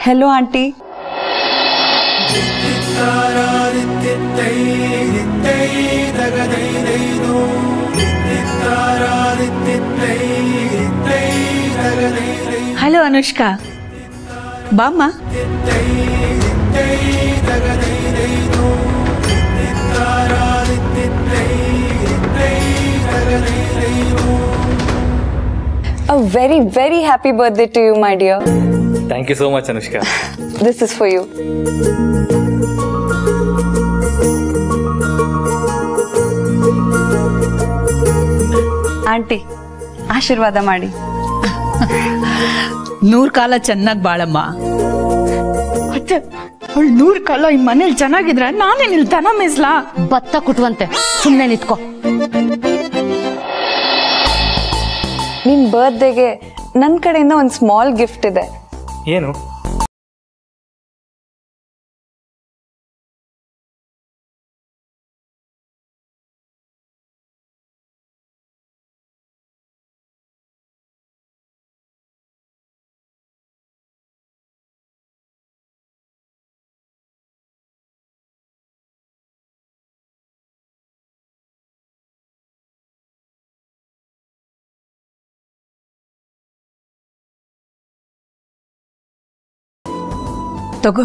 hello aunty hello Anushka ಬಾಮ್ಮ uh very very happy birthday to you my dear thank you so much Anushka this is for you aunty ಆಶೀರ್ವಾದ ಮಾಡಿ ನೂರ್ ಕಾಲ ಚೆನ್ನಾಗಿ ಬಾಳಮ್ಮ ಮತ್ತೆ ಅವಳು ನೂರ್ ಕಾಲ ಈ ಮನೇಲಿ ಚೆನ್ನಾಗಿದ್ರೆ ನಾನೇ ನಿಲ್ ದನ ಮೇಸ್ಲಾ ಭತ್ತ ಕುಟ್ಟುವಂತೆ ಸುಮ್ಮನೆ ನಿಂತ್ಕೋ ನಿನ್ ಬರ್ತ್ಡೇಗೆ ನನ್ನ ಕಡೆಯಿಂದ ಒಂದು ಸ್ಮಾಲ್ ಗಿಫ್ಟ್ ಇದೆ ಏನು ತಗೋ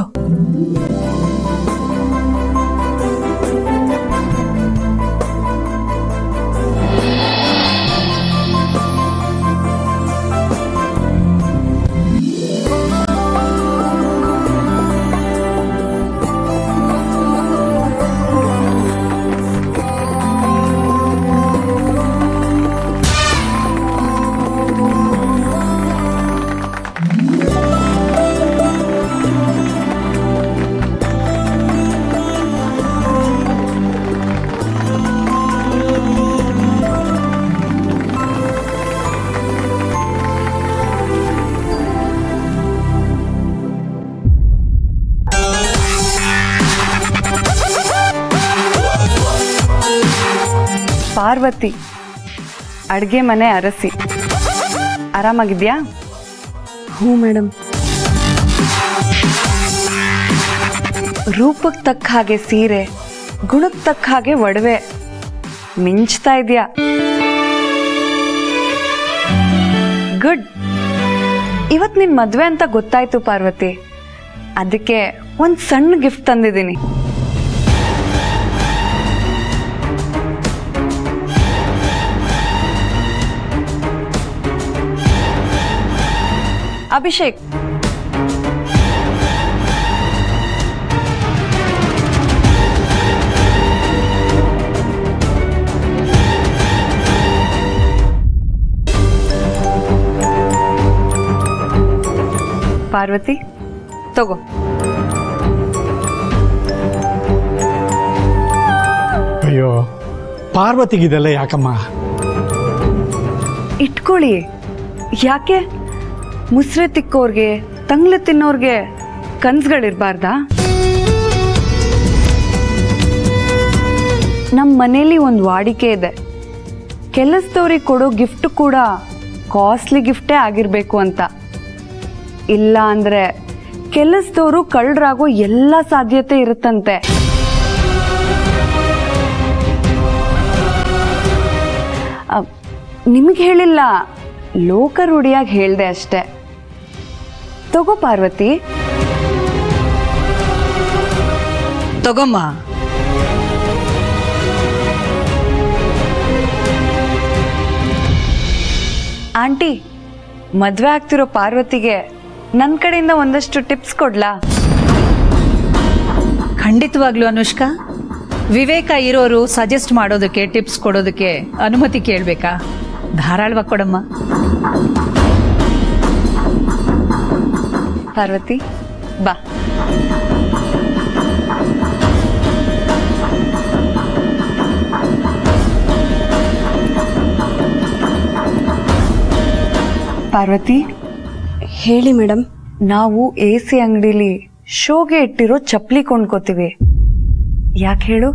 ಪಾರ್ವತಿ ಅಡ್ಗೆ ಮನೆ ಅರಸಿ ಆರಾಮಾಗಿದ್ಯಾ ಹ್ಞೂ ಮೇಡಮ್ ರೂಪಕ್ಕೆ ತಕ್ಕ ಹಾಗೆ ಸೀರೆ ಗುಣಕ್ಕೆ ತಕ್ಕ ಹಾಗೆ ಒಡವೆ ಮಿಂಚ್ತಾ ಇದೆಯಾ ಗುಡ್ ಇವತ್ತು ನಿನ್ ಮದ್ವೆ ಅಂತ ಗೊತ್ತಾಯ್ತು ಪಾರ್ವತಿ ಅದಕ್ಕೆ ಒಂದು ಸಣ್ಣ ಗಿಫ್ಟ್ ತಂದಿದ್ದೀನಿ ಅಭಿಷೇಕ್ ಪಾರ್ವತಿ ತಗೋ ಅಯ್ಯೋ ಪಾರ್ವತಿಗಿದೆಲ್ಲ ಯಾಕಮ್ಮ ಇಟ್ಕೊಳ್ಳಿ ಯಾಕೆ ಮುಸ್ರೆ ತಿಕ್ಕೋರ್ಗೆ ತಂಗ್ಳು ತಿನ್ನೋರ್ಗೆ ಕನ್ಸುಗಳಿರ್ಬಾರ್ದಾ ನಮ್ಮ ಮನೇಲಿ ಒಂದು ವಾಡಿಕೆ ಇದೆ ಕೆಲಸದವ್ರಿಗೆ ಕೊಡೋ ಗಿಫ್ಟ್ ಕೂಡ ಕಾಸ್ಟ್ಲಿ ಗಿಫ್ಟೇ ಆಗಿರಬೇಕು ಅಂತ ಇಲ್ಲ ಅಂದ್ರೆ ಕೆಲಸದವರು ಕಳ್ಳರಾಗೋ ಎಲ್ಲ ಸಾಧ್ಯತೆ ಇರುತ್ತಂತೆ ನಿಮಗೆ ಹೇಳಿಲ್ಲ ಲೋಕ ರೂಢಿಯಾಗಿ ಹೇಳ್ದೆ ಅಷ್ಟೆ ತಗೋ ಪಾರ್ವತಿ ತಗೊಮ್ಮ ಆಂಟಿ ಮದ್ವೆ ಆಗ್ತಿರೋ ಪಾರ್ವತಿಗೆ ನನ್ನ ಕಡೆಯಿಂದ ಒಂದಷ್ಟು ಟಿಪ್ಸ್ ಕೊಡ್ಲಾ ಖಂಡಿತವಾಗ್ಲೂ ಅನುಷ್ಕಾ ವಿವೇಕ ಇರೋರು ಸಜೆಸ್ಟ್ ಮಾಡೋದಕ್ಕೆ ಟಿಪ್ಸ್ ಕೊಡೋದಕ್ಕೆ ಅನುಮತಿ ಕೇಳಬೇಕಾ ಧಾರಾಳವಾಗಿ ಕೊಡಮ್ಮ ಪಾರ್ವತಿ ಬಾ ಪಾರ್ವತಿ ಹೇಳಿ ಮೇಡಮ್ ನಾವು ಎ ಸಿ ಅಂಗಡಿಲಿ ಶೋಗೆ ಇಟ್ಟಿರೋ ಚಪ್ಪಲಿ ಕೊಂಡ್ಕೋತೀವಿ ಯಾಕೆ ಹೇಳು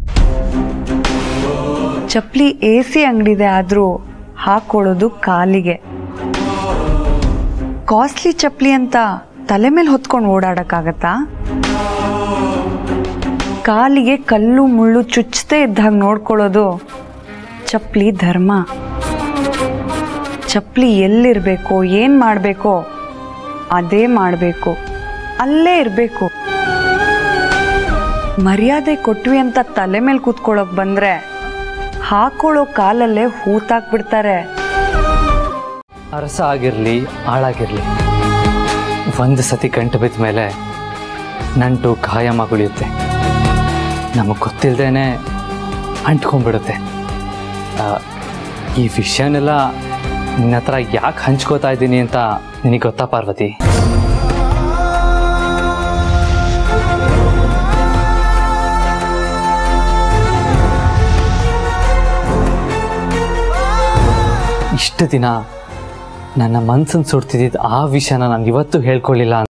ಚಪ್ಪಲಿ ಎ ಸಿ ಅಂಗಡಿದೆ ಆದ್ರೂ ಹಾಕೊಳ್ಳೋದು ಕಾಲಿಗೆ ಕಾಸ್ಟ್ಲಿ ಚಪ್ಪಲಿ ಅಂತ ತಲೆ ಮೇಲೆ ಹೊತ್ಕೊಂಡು ಓಡಾಡಕ್ಕಾಗತ್ತಾ ಕಾಲಿಗೆ ಕಲ್ಲು ಮುಳ್ಳು ಚುಚ್ಚದೇ ಇದ್ದಾಗ ನೋಡ್ಕೊಳ್ಳೋದು ಚಪ್ಪಲಿ ಧರ್ಮ ಚಪ್ಪಲಿ ಎಲ್ಲಿರಬೇಕು ಏನು ಮಾಡಬೇಕೋ ಅದೇ ಮಾಡಬೇಕು ಅಲ್ಲೇ ಇರಬೇಕು ಮರ್ಯಾದೆ ಕೊಟ್ವಿ ಅಂತ ತಲೆ ಮೇಲೆ ಕೂತ್ಕೊಳ್ಳೋಕೆ ಬಂದರೆ ಹಾಕೊಳ್ಳೋ ಕಾಲಲ್ಲೇ ಹೂತಾಕ್ಬಿಡ್ತಾರೆ ಅರಸ ಆಗಿರಲಿ ಆಳಾಗಿರಲಿ ಒಂದು ಸತಿ ಗಂಟು ಬಿದ್ದ ಮೇಲೆ ನಂಟು ಕಾಯಮಗುಳಿಯುತ್ತೆ ನಮಗೆ ಗೊತ್ತಿಲ್ಲದೇನೆ ಅಂಟ್ಕೊಂಡ್ಬಿಡುತ್ತೆ ಆ, ಈ ವಿಷಯನೆಲ್ಲ ನಿನ್ನ ಹತ್ರ ಯಾಕೆ ಹಂಚ್ಕೋತಾ ಇದ್ದೀನಿ ಅಂತ ನಿನಗೆ ಗೊತ್ತಾ ಪಾರ್ವತಿ ಇಷ್ಟು ದಿನ ನನ್ನ ಮನ್ಸನ್ನು ಸುಡ್ತಿದ್ದ ಆ ವಿಷಯನ ನಾನು ಇವತ್ತು ಹೇಳ್ಕೊಳ್ಳಿಲ್ಲ ಅಂತ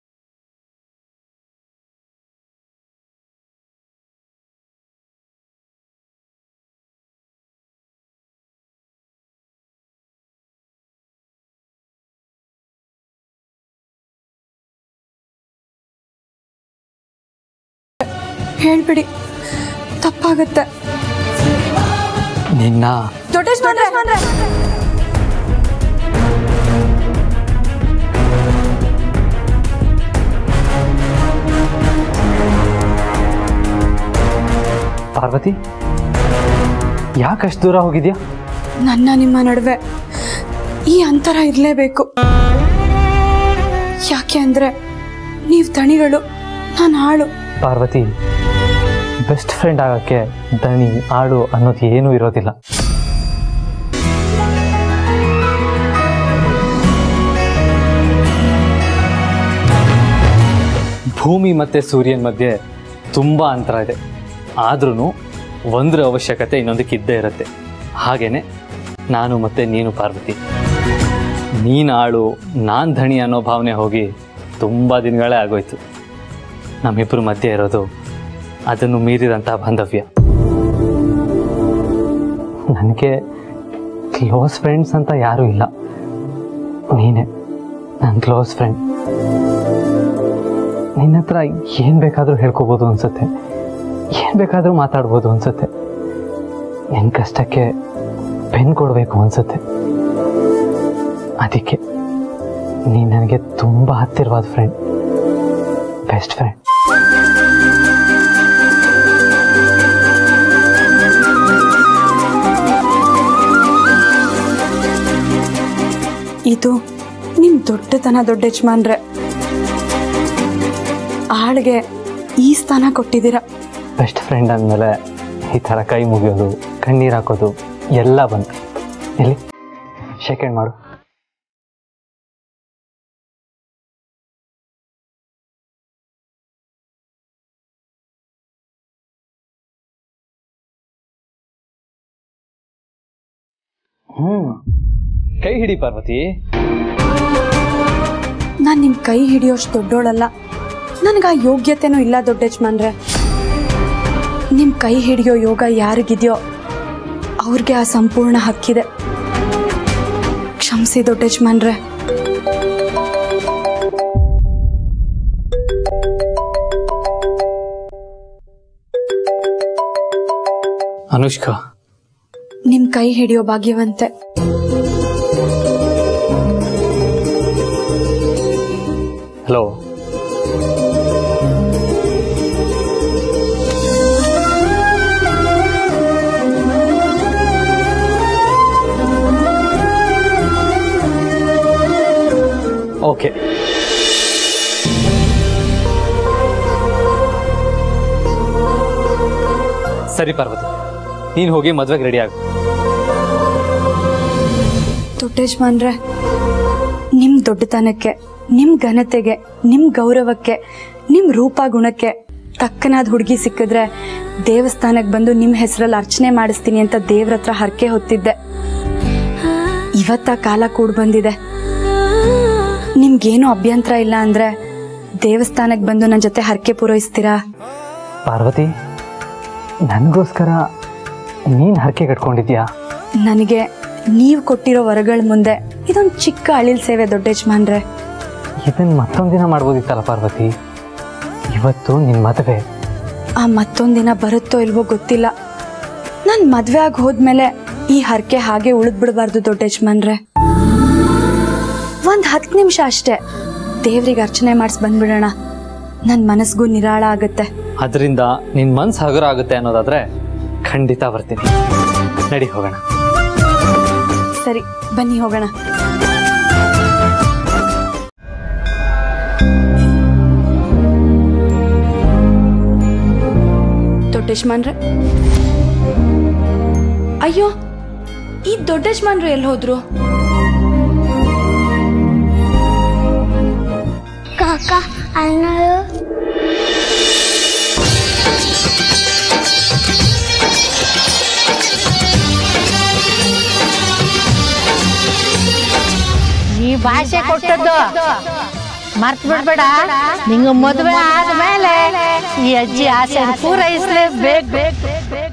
ಹೇಳ್ಬಿಡಿ ತಪ್ಪಾಗತ್ತೆ ನಿನ್ನ ದೊಡ್ಡ ಪಾರ್ವತಿ ಯಾಕಷ್ಟು ದೂರ ಹೋಗಿದ್ಯಾ ನನ್ನ ನಿಮ್ಮ ನಡುವೆ ಈ ಅಂತರ ಇರಲೇಬೇಕು ಯಾಕೆ ಅಂದ್ರೆ ನೀವು ದಣಿಗಳು ನಾನು ಆಳು ಪಾರ್ವತಿ ಬೆಸ್ಟ್ ಫ್ರೆಂಡ್ ಆಗೋಕ್ಕೆ ದಣಿ ಆಡು ಅನ್ನೋದು ಏನೂ ಇರೋದಿಲ್ಲ ಭೂಮಿ ಮತ್ತು ಸೂರ್ಯನ ಮಧ್ಯೆ ತುಂಬ ಅಂತರ ಇದೆ ಆದ್ರೂ ಒಂದರ ಅವಶ್ಯಕತೆ ಇನ್ನೊಂದಕ್ಕೆ ಇದ್ದೇ ಇರುತ್ತೆ ಹಾಗೇನೆ ನಾನು ಮತ್ತು ನೀನು ಪಾರ್ವತಿ ನೀನು ಆಳು ನಾನು ಧಣಿ ಅನ್ನೋ ಭಾವನೆ ಹೋಗಿ ತುಂಬ ದಿನಗಳೇ ಆಗೋಯ್ತು ನಮ್ಮಿಬ್ಬರ ಮಧ್ಯೆ ಇರೋದು ಅದನ್ನು ಮೀರಿದಂಥ ಬಾಂಧವ್ಯ ನನಗೆ ಕ್ಲೋಸ್ ಫ್ರೆಂಡ್ಸ್ ಅಂತ ಯಾರೂ ಇಲ್ಲ ನೀನೇ ನನ್ನ ಕ್ಲೋಸ್ ಫ್ರೆಂಡ್ ನಿನ್ನ ಹತ್ರ ಏನು ಬೇಕಾದರೂ ಹೇಳ್ಕೊಬೋದು ಅನ್ಸುತ್ತೆ ಏನು ಬೇಕಾದರೂ ಮಾತಾಡ್ಬೋದು ಅನ್ಸುತ್ತೆ ನಿನ್ನ ಕಷ್ಟಕ್ಕೆ ಪೆನ್ ಕೊಡಬೇಕು ಅನ್ಸುತ್ತೆ ಅದಕ್ಕೆ ನೀನು ನನಗೆ ತುಂಬ ಹತ್ತಿರವಾದ ಫ್ರೆಂಡ್ ಬೆಸ್ಟ್ ಫ್ರೆಂಡ್ ಇದು ನಿಮ್ ದೊಡ್ಡತನ ದೊಡ್ಡ ಯಜಮಾನ್ರೆ ಆಳ್ಗೆ ಈ ಸ್ಥಾನ ಕೊಟ್ಟಿದ್ದೀರ ಬೆಸ್ಟ್ ಫ್ರೆಂಡ್ ಅಂದಮೇಲೆ ಈ ಥರ ಕೈ ಮುಗಿಯೋದು ಕಣ್ಣೀರು ಹಾಕೋದು ಎಲ್ಲ ಬಂತು ಎಲ್ಲಿ ಸೆಕೆಂಡ್ ಮಾಡು ಹ್ಮ್ ಕೈ ಹಿಡಿ ಪಾರ್ವತಿ ನಾನು ನಿಮ್ಮ ಕೈ ಹಿಡಿಯೋಷ್ಟು ದೊಡ್ಡೋಳಲ್ಲ ನನಗೆ ಆ ಯೋಗ್ಯತೆನೂ ಇಲ್ಲ ದೊಡ್ಡ ಯಜಮಾನ್ರೆ ನಿಮ್ಮ ಕೈ ಹಿಡಿಯೋ ಯೋಗ ಯಾರಿಗಿದೆಯೋ ಅವ್ರಿಗೆ ಆ ಸಂಪೂರ್ಣ ಹಕ್ಕಿದೆ ಕ್ಷಮಿಸಿ ದೊಡ್ಡ ಯಜಮಾನ್ರೆ ಅನುಷ್ಕಾ ನಿಮ್ಮ ಕೈ ಹಿಡಿಯೋ ಭಾಗ್ಯವಂತೆ ಹಲೋ ಓಕೆ ಸರಿ ಪಾರ್ವತಿ ನೀನು ಹೋಗಿ ಮದ್ವೆಗೆ ರೆಡಿ ಆಗು ದೊಡ್ಡ ಯಜಮಾನ್ರೆ ನಿಮ್ಮ ದೊಡ್ಡತನಕ್ಕೆ ನಿಮ್ಮ ಘನತೆಗೆ ನಿಮ್ಮ ಗೌರವಕ್ಕೆ ನಿಮ್ಮ ರೂಪ ಗುಣಕ್ಕೆ ತಕ್ಕನಾದ ಹುಡುಗಿ ಸಿಕ್ಕಿದ್ರೆ ದೇವಸ್ಥಾನಕ್ಕೆ ಬಂದು ನಿಮ್ಮ ಹೆಸರಲ್ಲಿ ಅರ್ಚನೆ ಮಾಡಿಸ್ತೀನಿ ಅಂತ ದೇವ್ರ ಹತ್ರ ಹರಕೆ ಹೊತ್ತಿದ್ದೆ ಇವತ್ತ ಕಾಲ ಕೂಡ್ ಬಂದಿದೆ ನಿಮ್ಗೇನು ಅಭ್ಯಂತರ ಇಲ್ಲ ಅಂದ್ರೆ ದೇವಸ್ಥಾನಕ್ಕೆ ಬಂದು ನನ್ನ ಜೊತೆ ಹರಕೆ ಪೂರೈಸ್ತೀರಾ ಪಾರ್ವತಿ ನನಗೋಸ್ಕರ ನೀನು ಹರಕೆ ಕಟ್ಕೊಂಡಿದ್ಯಾ ನನಗೆ ನೀವು ಕೊಟ್ಟಿರೋ ವರಗಳ ಮುಂದೆ ಇದೊಂದು ಚಿಕ್ಕ ಅಳಿಲ್ ಸೇವೆ ದೊಡ್ಡ ಯಜಮಾನ್ರೆ ಇದನ್ನು ಮತ್ತೊಂದಿನ ಮಾಡ್ಬೋದಿತ್ತಲ್ಲ ಪಾರ್ವತಿ ಇವತ್ತು ನಿನ್ನ ಮದುವೆ ಆ ಮತ್ತೊಂದಿನ ಬರುತ್ತೋ ಇಲ್ವೋ ಗೊತ್ತಿಲ್ಲ ನಾನು ಮದ್ವೆ ಆಗಿ ಹೋದ್ಮೇಲೆ ಈ ಹರಕೆ ಹಾಗೆ ಉಳಿದ್ ಬಿಡಬಾರ್ದು ದೊಡ್ಡ ಯಜಮಾನ್ರೆ ಒಂದ್ ಹತ್ತು ನಿಮಿಷ ಅಷ್ಟೇ ದೇವ್ರಿಗೆ ಅರ್ಚನೆ ಮಾಡಿಸ್ ಬಂದ್ಬಿಡೋಣ ನನ್ನ ಮನಸ್ಸಿಗೂ ನಿರಾಳ ಆಗತ್ತೆ ಅದರಿಂದ ನಿನ್ನ ಮನ್ಸು ಹಗುರ ಆಗುತ್ತೆ ಅನ್ನೋದಾದ್ರೆ ಖಂಡಿತ ಬರ್ತೀನಿ ನಡಿ ಹೋಗೋಣ ಸರಿ ಬನ್ನಿ ಹೋಗೋಣ ದೊಡ್ಡ ಯಜಮಾನ್ರೆ ಅಯ್ಯೋ ಈ ದೊಡ್ಡ ಯಜಮಾನ್ರು ಎಲ್ಲಿ ಹೋದ್ರು ಕಾಕ ಅಣ್ಣ ಈ ಭಾಷೆ ಕೊಟ್ಟದ್ದು ಮರ್ತ್ ಬಿಡ್ಬೇಡ ನಿಂಗ ಮದುವೆ ಆದ್ಮೇಲೆ ಈ ಅಜ್ಜಿ ಆಸೆ ಪೂರೈಸ್ಲೇಬೇಕು ಬೇಕು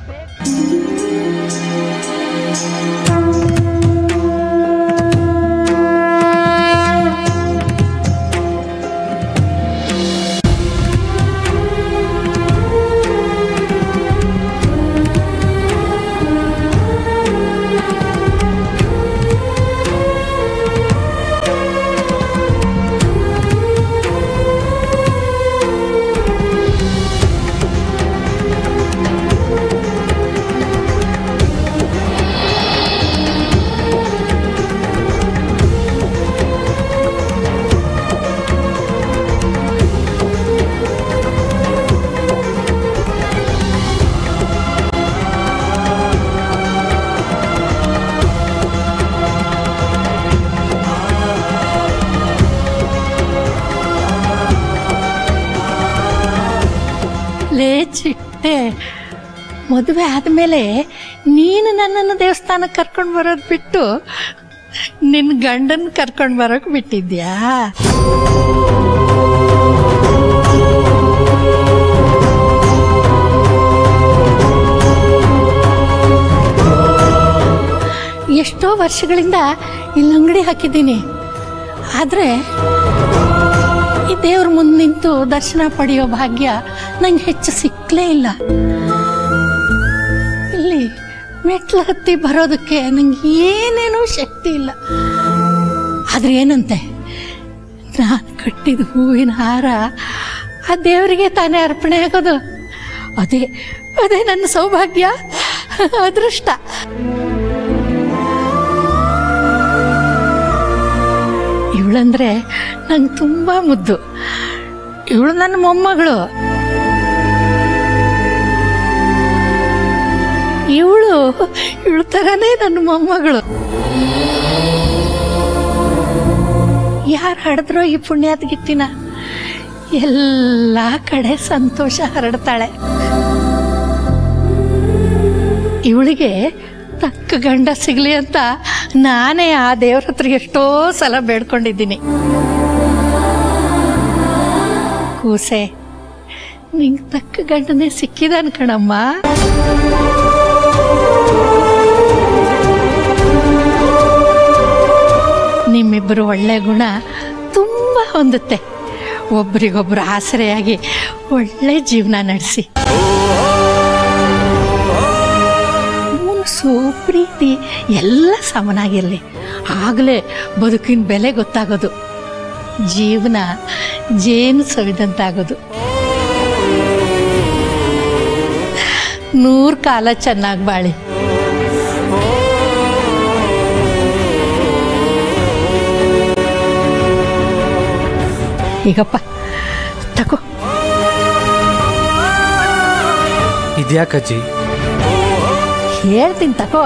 ಲೇ ಚಿಟ್ಟೆ ಮದುವೆ ಆದಮೇಲೆ ನೀನು ನನ್ನನ್ನು ದೇವಸ್ಥಾನಕ್ಕೆ ಕರ್ಕೊಂಡು ಬರೋದು ಬಿಟ್ಟು ನಿನ್ನ ಗಂಡನ ಕರ್ಕೊಂಡು ಬರೋಕೆ ಬಿಟ್ಟಿದ್ಯಾ ಎಷ್ಟೋ ವರ್ಷಗಳಿಂದ ಇಲ್ಲಿ ಅಂಗಡಿ ಹಾಕಿದ್ದೀನಿ ಆದರೆ ಈ ದೇವ್ರ ಮುಂದೆ ನಿಂತು ದರ್ಶನ ಪಡೆಯೋ ಭಾಗ್ಯ ನಂಗೆ ಹೆಚ್ಚು ಸಿಕ್ಕಲೇ ಇಲ್ಲ ಇಲ್ಲಿ ಮೆಟ್ಲು ಹತ್ತಿ ಬರೋದಕ್ಕೆ ನಂಗೆ ಏನೇನೂ ಶಕ್ತಿ ಇಲ್ಲ ಆದ್ರೆ ಏನಂತೆ ನಾನು ಕಟ್ಟಿದ ಹೂವಿನ ಹಾರ ಆ ದೇವರಿಗೆ ತಾನೇ ಅರ್ಪಣೆ ಆಗೋದು ಅದೇ ಅದೇ ನನ್ನ ಸೌಭಾಗ್ಯ ಅದೃಷ್ಟ ಇವಳಂದ್ರೆ ನಂಗೆ ತುಂಬಾ ಮುದ್ದು ಇವಳು ನನ್ನ ಮೊಮ್ಮಗಳು ಇವಳು ಇವಳು ತರನೇ ನನ್ನ ಮೊಮ್ಮಗಳು ಯಾರು ಹಡಿದ್ರೋ ಈ ಪುಣ್ಯಾದ ಗಿತ್ತಿನ ಎಲ್ಲ ಕಡೆ ಸಂತೋಷ ಹರಡ್ತಾಳೆ ಇವಳಿಗೆ ತಕ್ಕ ಗಂಡ ಸಿಗ್ಲಿ ಅಂತ ನಾನೇ ಆ ದೇವ್ರ ಹತ್ರ ಎಷ್ಟೋ ಸಲ ಬೇಡ್ಕೊಂಡಿದ್ದೀನಿ ಕೂಸೆ ನಿಂಗೆ ತಕ್ಕ ಗಂಡನೇ ಸಿಕ್ಕಿದಾನ ಕಣಮ್ಮ ನಿಮ್ಮಿಬ್ಬರು ಒಳ್ಳೆ ಗುಣ ತುಂಬ ಹೊಂದುತ್ತೆ ಒಬ್ರಿಗೊಬ್ರು ಆಸರೆಯಾಗಿ ಒಳ್ಳೆ ಜೀವನ ನಡೆಸಿ ಮುನ್ಸು ಪ್ರೀತಿ ಎಲ್ಲ ಸಮನಾಗಿರಲಿ ಆಗಲೇ ಬದುಕಿನ ಬೆಲೆ ಗೊತ್ತಾಗೋದು ಜೀವನ ಜೇನು ಸವಿದಂತಾಗೋದು ನೂರು ಕಾಲ ಚೆನ್ನಾಗಿ ಬಾಳಿ ಈಗಪ್ಪ ತಗೋ ಇದ್ಯಾಕಜ್ಜಿ ಹೇಳ್ತೀನಿ ತಗೋ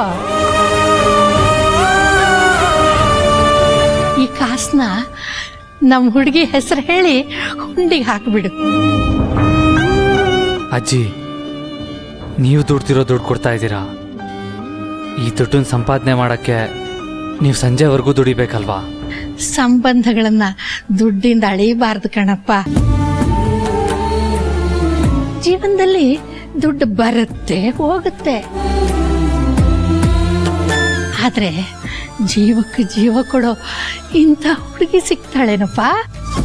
ಈ ಕಾಸನ್ನ ನಮ್ಮ ಹುಡುಗಿ ಹೆಸರು ಹೇಳಿ ಹುಂಡಿಗೆ ಹಾಕಿಬಿಡು ಅಜ್ಜಿ ನೀವು ದುಡ್ತಿರೋ ದುಡ್ಡು ಕೊಡ್ತಾ ಇದ್ದೀರಾ ಈ ದುಡ್ಡನ್ನ ಸಂಪಾದನೆ ಮಾಡೋಕ್ಕೆ ನೀವು ಸಂಜೆವರೆಗೂ ದುಡಿಬೇಕಲ್ವಾ ಸಂಬಂಧಗಳನ್ನ ದುಡ್ಡಿಂದ ಅಳಿಬಾರ್ದು ಕಣಪ್ಪ ಜೀವನದಲ್ಲಿ ದುಡ್ಡು ಬರುತ್ತೆ ಹೋಗುತ್ತೆ ಆದ್ರೆ ಜೀವಕ್ಕೆ ಜೀವ ಕೊಡೋ ಇಂಥ ಹುಡುಗಿ ಸಿಗ್ತಾಳೇನಪ್ಪ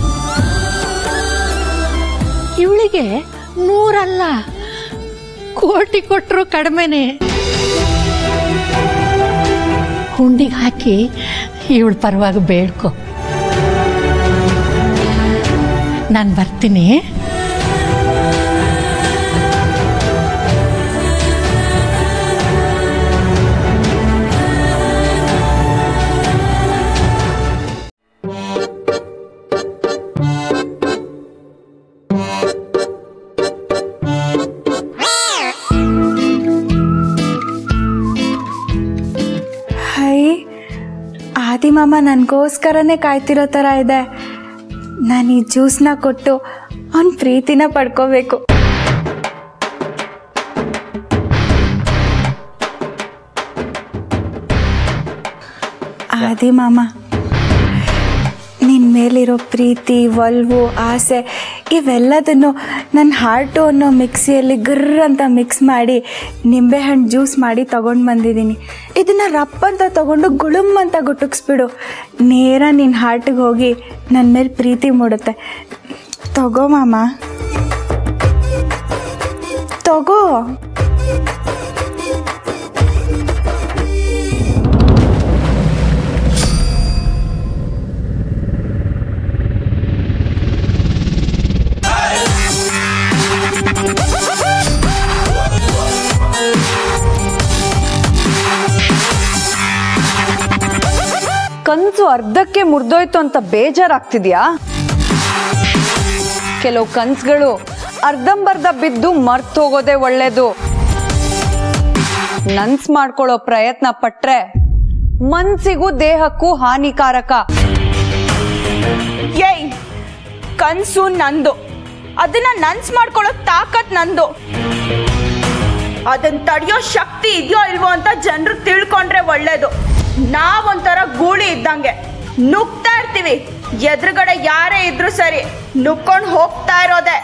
ಇವಳಿಗೆ ನೂರಲ್ಲ ಕೋಟಿ ಕೊಟ್ಟರು ಕಡಿಮೆನೆ ಹುಂಡಿಗೆ ಹಾಕಿ ಇವಳ ಪರವಾಗಿ ಬೇಡ್ಕೊ ನಾನು ಬರ್ತೀನಿ ಹೈ ಆದಿಮಾಮ ನನಗೋಸ್ಕರನೇ ಕಾಯ್ತಿರೋ ಥರ ಇದೆ ನಾನು ಈ ಜ್ಯೂಸ್ನ ಕೊಟ್ಟು ಅವನ ಪ್ರೀತಿನ ಪಡ್ಕೋಬೇಕು ಆದಿಮಾಮ ನಿನ್ನ ಮೇಲಿರೋ ಪ್ರೀತಿ ಒಲ್ವು ಆಸೆ ಇವೆಲ್ಲದನ್ನು ನನ್ನ ಹಾರ್ಟು ಅನ್ನೋ ಮಿಕ್ಸಿಯಲ್ಲಿ ಗರ್ರ್ ಅಂತ ಮಿಕ್ಸ್ ಮಾಡಿ ನಿಂಬೆಹಣ್ಣು ಜ್ಯೂಸ್ ಮಾಡಿ ತಗೊಂಡು ಬಂದಿದ್ದೀನಿ ಇದನ್ನು ರಪ್ ಅಂತ ತಗೊಂಡು ಗುಳುಮ್ ಅಂತ ಗುಟುಕ್ಸ್ಬಿಡು ನೇರ ನಿನ್ನ ಹಾರ್ಟಿಗೆ ಹೋಗಿ ನನ್ನ ಮೇಲೆ ಪ್ರೀತಿ ಮೂಡುತ್ತೆ ತಗೋ ಮಾಮ ತಗೋ ಕನ್ಸು ಅರ್ಧಕ್ಕೆ ಮುರಿದೋಯ್ತು ಅಂತ ಬೇಜಾರಾಗ್ತಿದ್ಯಾ ಕೆಲವು ಕನ್ಸುಗಳು ಅರ್ಧಂಬರ್ಧ ಬಿದ್ದು ಮರ್ತ್ ಹೋಗೋದೇ ಒಳ್ಳೇದು ನನ್ಸ್ ಮಾಡ್ಕೊಳ್ಳೋ ಪ್ರಯತ್ನ ಪಟ್ರೆ ಮನ್ಸಿಗೂ ದೇಹಕ್ಕೂ ಹಾನಿಕಾರಕ ಏಯ್ ಕನ್ಸು ನಂದು ಅದನ್ನ ನನ್ಸ್ ಮಾಡ್ಕೊಳ್ಳೋ ತಾಕತ್ ನಂದು ಅದನ್ನ ತಡೆಯೋ ಶಕ್ತಿ ಇದೆಯೋ ಇಲ್ವೋ ಅಂತ ಜನರು ತಿಳ್ಕೊಂಡ್ರೆ ಒಳ್ಳೇದು ನಾವೊಂಥರ ಗೂಳಿ ಇದ್ದಂಗೆ ನುಗ್ತಾ ಇರ್ತೀವಿ ಎದುರುಗಡೆ ಯಾರೇ ಇದ್ರು ಸರಿ ನುಗ್ಕೊಂಡು ಹೋಗ್ತಾ ಇರೋದೆ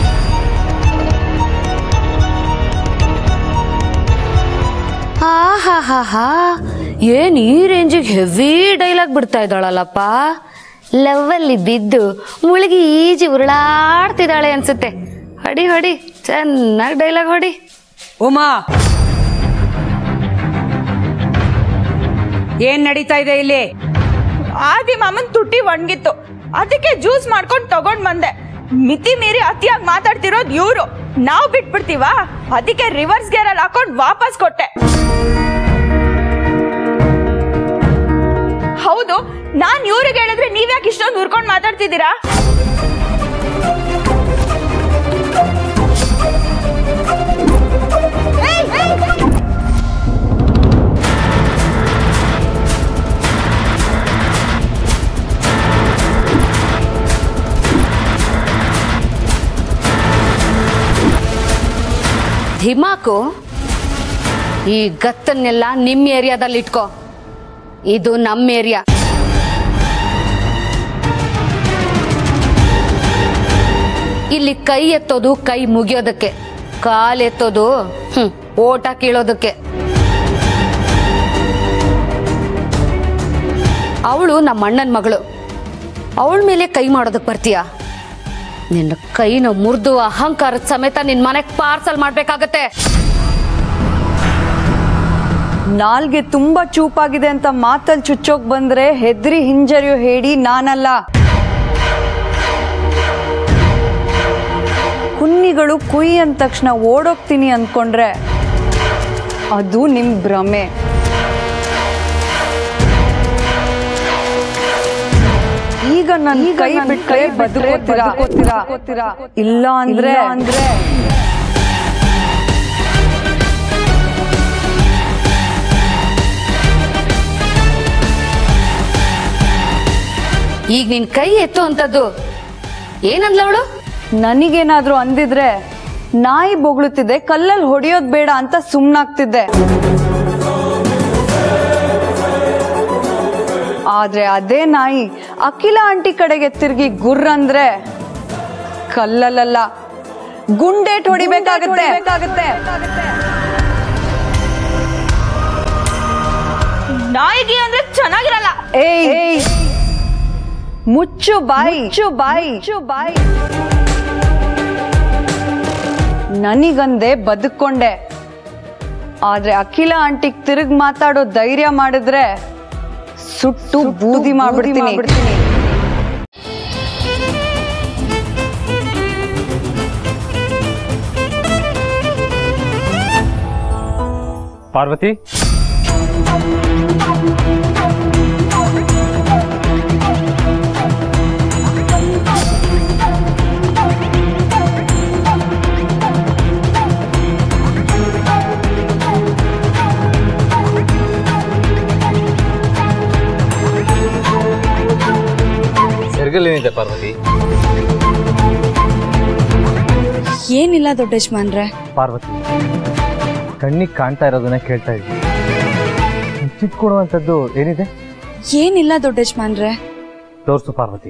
ಆಹಾಹಾಹಾ ಏನ್ ಈ ರೇಂಜಿಗೆ ಹೆವಿ ಡೈಲಾಗ್ ಬಿಡ್ತಾ ಇದ್ದಾಳಲ್ಲಪ್ಪ ಲೆವೆಲ್ಲಿ ಬಿದ್ದು ಮುಳುಗಿ ಈಜಿ ಉರುಳಾಡ್ತಿದ್ದಾಳೆ ಅನ್ಸುತ್ತೆ ಹೊಡಿ ಹೊಡಿ ಚೆನ್ನಾಗಿ ಡೈಲಾಗ್ ಹೊಡಿ ಉಮಾ ಏನ್ ನಡೀತಾ ಇದೆ ಇಲ್ಲಿ ಆದಿ ಮಾಮನ್ ತುಟಿ ಒಣಗಿತ್ತು ಅದಕ್ಕೆ ಜ್ಯೂಸ್ ಮಾಡ್ಕೊಂಡು ತಗೊಂಡ್ ಬಂದೆ ಮಿತಿ ಮೀರಿ ಅತಿಯಾಗಿ ಮಾತಾಡ್ತಿರೋದು ಇವ್ರು ನಾವು ಬಿಟ್ಬಿಡ್ತೀವ ಅದಕ್ಕೆ ರಿವರ್ಸ್ ಗೇರ್ ಅಲ್ಲಿ ಹಾಕೊಂಡು ವಾಪಸ್ ಕೊಟ್ಟೆ ಹೌದು ನಾನ್ ಇವ್ರಿಗೆ ಹೇಳಿದ್ರೆ ನೀವ್ಯಾಕೆ ಇಷ್ಟೊಂದು ಉರ್ಕೊಂಡು ಮಾತಾಡ್ತಿದ್ದೀರಾ ಧಿಮಾಕು ಈ ಗತ್ತನ್ನೆಲ್ಲ ನಿಮ್ಮ ಏರಿಯಾದಲ್ಲಿ ಇಟ್ಕೋ ಇದು ನಮ್ಮ ಏರಿಯಾ ಇಲ್ಲಿ ಕೈ ಎತ್ತೋದು ಕೈ ಮುಗಿಯೋದಕ್ಕೆ ಕಾಲ್ ಎತ್ತೋದು ಹ್ಮ್ ಓಟ ಕೀಳೋದಕ್ಕೆ ಅವಳು ನಮ್ಮ ಅಣ್ಣನ ಮಗಳು ಅವಳ ಮೇಲೆ ಕೈ ಮಾಡೋದಕ್ಕೆ ಬರ್ತೀಯಾ ನಿನ್ನ ಕೈನ ಮುರಿದು ಅಹಂಕಾರದ ಸಮೇತ ನಿನ್ ಮನೆಗೆ ಪಾರ್ಸಲ್ ಮಾಡ್ಬೇಕಾಗತ್ತೆ ನಾಲ್ಗೆ ತುಂಬಾ ಚೂಪಾಗಿದೆ ಅಂತ ಮಾತಲ್ಲಿ ಚುಚ್ಚೋಕ್ ಬಂದ್ರೆ ಹೆದ್ರಿ ಹಿಂಜರಿಯೋ ಹೇಳಿ ನಾನಲ್ಲ ಕುನ್ನಿಗಳು ಕುಯ್ ಅಂದ ತಕ್ಷಣ ಓಡೋಗ್ತೀನಿ ಅಂದ್ಕೊಂಡ್ರೆ ಅದು ನಿಮ್ ಭ್ರಮೆ ಈಗ ನನ್ನ ಕೈ ಬಿಟ್ರೆ ಬದುಕೋತೀರಾ ಇಲ್ಲ ಅಂದ್ರೆ ಅಂದ್ರೆ ಈಗ ನಿನ್ ಕೈ ಎತ್ತು ಅಂತದ್ದು ಏನಂದ್ಲ ಅವಳು ನನಗೇನಾದ್ರೂ ಅಂದಿದ್ರೆ ನಾಯಿ ಬೊಗಳುತ್ತಿದ್ದೆ ಕಲ್ಲಲ್ಲಿ ಹೊಡೆಯೋದ್ ಬೇಡ ಅಂತ ಸುಮ್ನಾಗ್ತಿದ್ದೆ ಆದ್ರೆ ಅದೇ ನಾಯಿ ಅಖಿಲ ಆಂಟಿ ಕಡೆಗೆ ತಿರುಗಿ ಗುರ್ರ ಅಂದ್ರೆ ಕಲ್ಲಲ್ಲ ಗುಂಡೇಟ್ ಹೊಡಿಬೇಕಾಗತ್ತೆ ನಾಯಿಗೆ ಅಂದ್ರೆ ಚೆನ್ನಾಗಿರಲ್ಲ ಏಯ್ ಮುಚ್ಚು ಬಾಯಿ ಮುಚ್ಚು ಬಾಯಿ ಮುಚ್ಚು ಬಾಯಿ ನನಗಂದೆ ಬದುಕೊಂಡೆ ಆದ್ರೆ ಅಖಿಲ ಆಂಟಿಗ್ ತಿರುಗ್ ಮಾತಾಡೋ ಧೈರ್ಯ ಮಾಡಿದ್ರೆ ಸುಟ್ಟು ಬೂದಿ ಮಾಡ್ಬಿಡ್ತೀನಿ ಪಾರ್ವತಿ ಸೆರಗಲ್ಲೇನಿದೆ ಪಾರ್ವತಿ ಏನಿಲ್ಲ ದೊಡ್ಡ ಯಜಮಾನ್ರೆ ಪಾರ್ವತಿ ಕಣ್ಣಿಗೆ ಕಾಣ್ತಾ ಇರೋದನ್ನ ಕೇಳ್ತಾ ಇದ್ವಿ ಕೊಡುವಂಥದ್ದು ಏನಿದೆ ಏನಿಲ್ಲ ದೊಡ್ಡ ಯಜಮಾನ್ರೆ ತೋರ್ಸು ಪಾರ್ವತಿ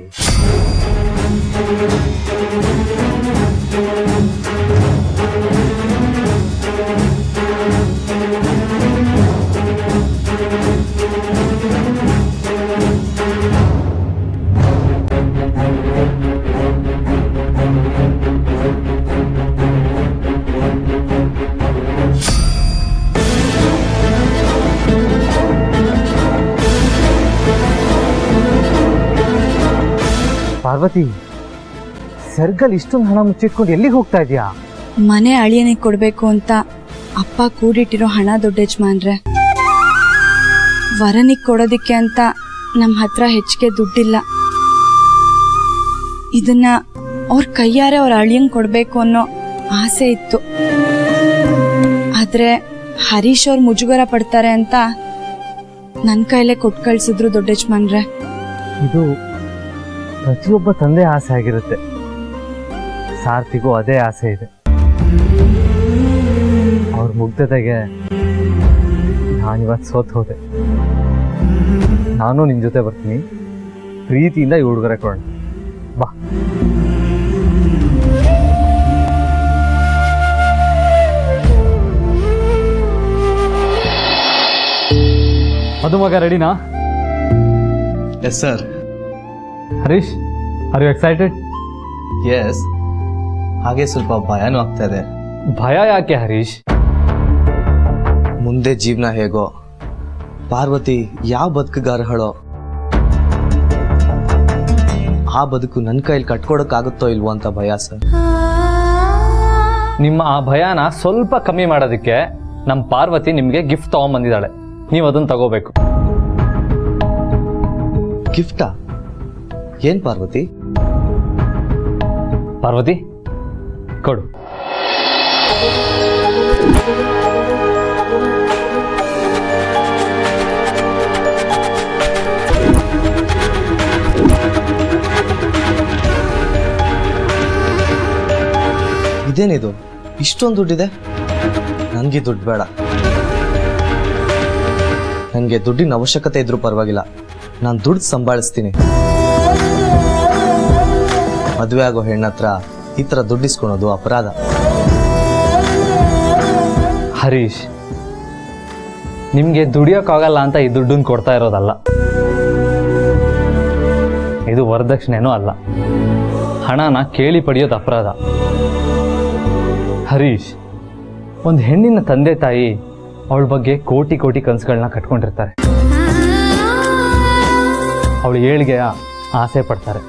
ಪಾರ್ವತಿ ಸರ್ಗಲ್ ಇಷ್ಟೊಂದು ಹಣ ಮುಚ್ಚಿಟ್ಕೊಂಡು ಎಲ್ಲಿಗೆ ಹೋಗ್ತಾ ಇದೀಯಾ ಮನೆ ಅಳಿಯನಿಗೆ ಕೊಡ್ಬೇಕು ಅಂತ ಅಪ್ಪ ಕೂಡಿಟ್ಟಿರೋ ಹಣ ದೊಡ್ಡ ಯಜಮಾನ್ರೆ ವರನಿಗೆ ಕೊಡೋದಿಕ್ಕೆ ಅಂತ ನಮ್ಮ ಹತ್ರ ಹೆಚ್ಚಿಗೆ ದುಡ್ಡಿಲ್ಲ ಇದನ್ನ ಅವ್ರ ಕೈಯಾರೆ ಅವ್ರ ಅಳಿಯಂಗ್ ಕೊಡ್ಬೇಕು ಅನ್ನೋ ಆಸೆ ಇತ್ತು ಆದ್ರೆ ಹರೀಶ್ ಅವ್ರು ಮುಜುಗರ ಪಡ್ತಾರೆ ಅಂತ ನನ್ನ ಕೈಲೇ ಕೊಟ್ಟು ಕಳ್ಸಿದ್ರು ದೊಡ್ಡ ಯಜಮಾನ್ರೆ ಇದು ಪ್ರತಿಯೊಬ್ಬ ತಂದೆ ಆಸೆ ಆಗಿರುತ್ತೆ ಸಾರ್ಥಿಗೂ ಅದೇ ಆಸೆ ಇದೆ ಅವ್ರ ಮುಗ್ಧತೆಗೆ ನಾನಿವತ್ತು ಸೋತ್ ಹೋದೆ ನಾನು ನಿನ್ ಜೊತೆ ಬರ್ತೀನಿ ಪ್ರೀತಿಯಿಂದ ಈ ಉಡುಗೊರೆ ಕೊಡೋಣ ಬಾ ಅದು ಮಗ ರೆಡಿನಾ yes sir Harish are you excited yes ಹಾಗೆ ಸ್ವಲ್ಪ ಭಯನೂ ಆಗ್ತಾ ಇದೆ ಭಯ ಯಾಕೆ ಹರೀಶ್ ಮುಂದೆ ಜೀವನ ಹೇಗೋ ಪಾರ್ವತಿ ಯಾವ ಬದುಕುಗಾರಗಳೋ ಆ ಬದುಕು ನನ್ನ ಕೈಲಿ ಕಟ್ಕೊಡಕ್ಕಾಗುತ್ತೋ ಇಲ್ವೋ ಅಂತ ಭಯ ಸರ್ ನಿಮ್ಮ ಆ ಭಯನ ಸ್ವಲ್ಪ ಕಮ್ಮಿ ಮಾಡೋದಕ್ಕೆ ನಮ್ಮ ಪಾರ್ವತಿ ನಿಮಗೆ ಗಿಫ್ಟ್ ತಗೊಂಬಂದಿದ್ದಾಳೆ ನೀವು ಅದನ್ನ ತಗೋಬೇಕು ಗಿಫ್ಟಾ ಏನ್ ಪಾರ್ವತಿ ಪಾರ್ವತಿ ಕೊಡು ಇದೇನಿದು ಇಷ್ಟೊಂದು ದುಡ್ಡಿದೆ ನನಗೆ ದುಡ್ಡು ಬೇಡ ನನಗೆ ದುಡ್ಡಿನ ಅವಶ್ಯಕತೆ ಇದ್ರೂ ಪರವಾಗಿಲ್ಲ ನಾನು ದುಡ್ಡು ಸಂಭಾಳಿಸ್ತೀನಿ ಮದುವೆ ಆಗೋ ಹೆಣ್ಣತ್ರ ಈ ಥರ ದುಡ್ಡಿಸ್ಕೊಳೋದು ಅಪರಾಧ ಹರೀಶ್ ನಿಮಗೆ ದುಡಿಯೋಕ್ಕಾಗಲ್ಲ ಅಂತ ಈ ದುಡ್ಡನ್ನು ಕೊಡ್ತಾ ಇರೋದಲ್ಲ ಇದು ವರದಕ್ಷಿಣೆನೂ ಅಲ್ಲ ಹಣನ ಕೇಳಿ ಪಡೆಯೋದು ಅಪರಾಧ ಹರೀಶ್ ಒಂದು ಹೆಣ್ಣಿನ ತಂದೆ ತಾಯಿ ಅವಳ ಬಗ್ಗೆ ಕೋಟಿ ಕೋಟಿ ಕನಸುಗಳನ್ನ ಕಟ್ಕೊಂಡಿರ್ತಾರೆ ಅವಳು ಏಳಿಗೆಯ ಆಸೆ ಪಡ್ತಾರೆ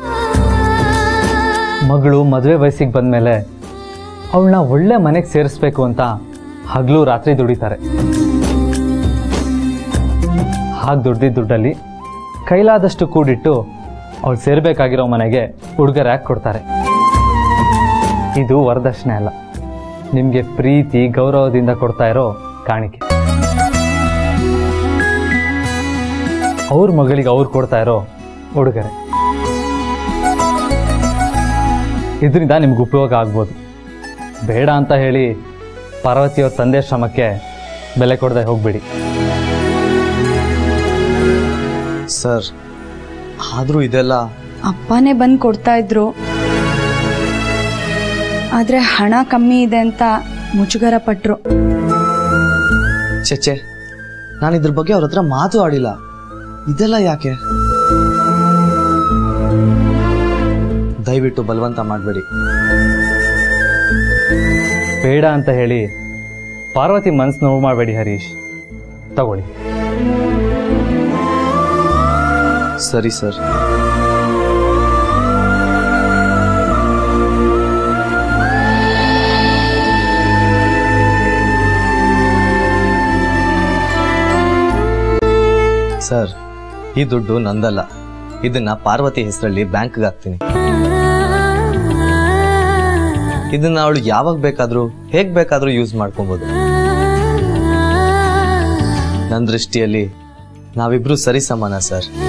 ಮಗಳು ಮದುವೆ ವಯಸ್ಸಿಗೆ ಬಂದಮೇಲೆ ಅವಳನ್ನ ಒಳ್ಳೆ ಮನೆಗೆ ಸೇರಿಸ್ಬೇಕು ಅಂತ ಹಗಲು ರಾತ್ರಿ ದುಡಿತಾರೆ ಹಾಗೆ ದುಡ್ದಿದ್ದ ದುಡ್ಡಲ್ಲಿ ಕೈಲಾದಷ್ಟು ಕೂಡಿಟ್ಟು ಅವಳು ಸೇರ್ಬೇಕಾಗಿರೋ ಮನೆಗೆ ಉಡುಗೊರೆ ಹಾಕಿ ಕೊಡ್ತಾರೆ ಇದು ವರದಕ್ಷಿಣೆ ಅಲ್ಲ ನಿಮಗೆ ಪ್ರೀತಿ ಗೌರವದಿಂದ ಕೊಡ್ತಾ ಇರೋ ಕಾಣಿಕೆ ಅವ್ರ ಮಗಳಿಗೆ ಅವ್ರು ಕೊಡ್ತಾ ಇರೋ ಉಡುಗೊರೆ ಇದರಿಂದ ನಿಮ್ಗೆ ಉಪಯೋಗ ಆಗ್ಬೋದು ಬೇಡ ಅಂತ ಹೇಳಿ ಪಾರ್ವತಿಯವ್ರ ತಂದೆ ಶ್ರಮಕ್ಕೆ ಬೆಲೆ ಕೊಡದೆ ಹೋಗ್ಬಿಡಿ ಸರ್ ಆದರೂ ಇದೆಲ್ಲ ಅಪ್ಪನೇ ಬಂದು ಕೊಡ್ತಾ ಇದ್ರು ಆದ್ರೆ ಹಣ ಕಮ್ಮಿ ಇದೆ ಅಂತ ಮುಜುಗರ ಪಟ್ರು ಚೆಚ್ಚೆ ನಾನು ಇದ್ರ ಬಗ್ಗೆ ಅವ್ರ ಹತ್ರ ಮಾತು ಆಡಿಲ್ಲ ಇದೆಲ್ಲ ಯಾಕೆ ದಯವಿಟ್ಟು ಬಲವಂತ ಮಾಡಬೇಡಿ ಬೇಡ ಅಂತ ಹೇಳಿ ಪಾರ್ವತಿ ಮನ್ಸು ನೋವು ಮಾಡಬೇಡಿ ಹರೀಶ್ ತಗೊಳ್ಳಿ ಸರಿ ಸರ್ ಸರ್ ಈ ದುಡ್ಡು ನಂದಲ್ಲ ಇದನ್ನ ಪಾರ್ವತಿ ಹೆಸರಲ್ಲಿ ಬ್ಯಾಂಕ್ಗೆ ಹಾಕ್ತೀನಿ ಇದನ್ನ ಅವಳು ಯಾವಾಗ ಬೇಕಾದ್ರೂ ಹೇಗ್ ಬೇಕಾದ್ರೂ ಯೂಸ್ ಮಾಡ್ಕೊಬೋದು ನನ್ನ ದೃಷ್ಟಿಯಲ್ಲಿ ನಾವಿಬ್ರು ಸರಿ ಸಮಾನ ಸರ್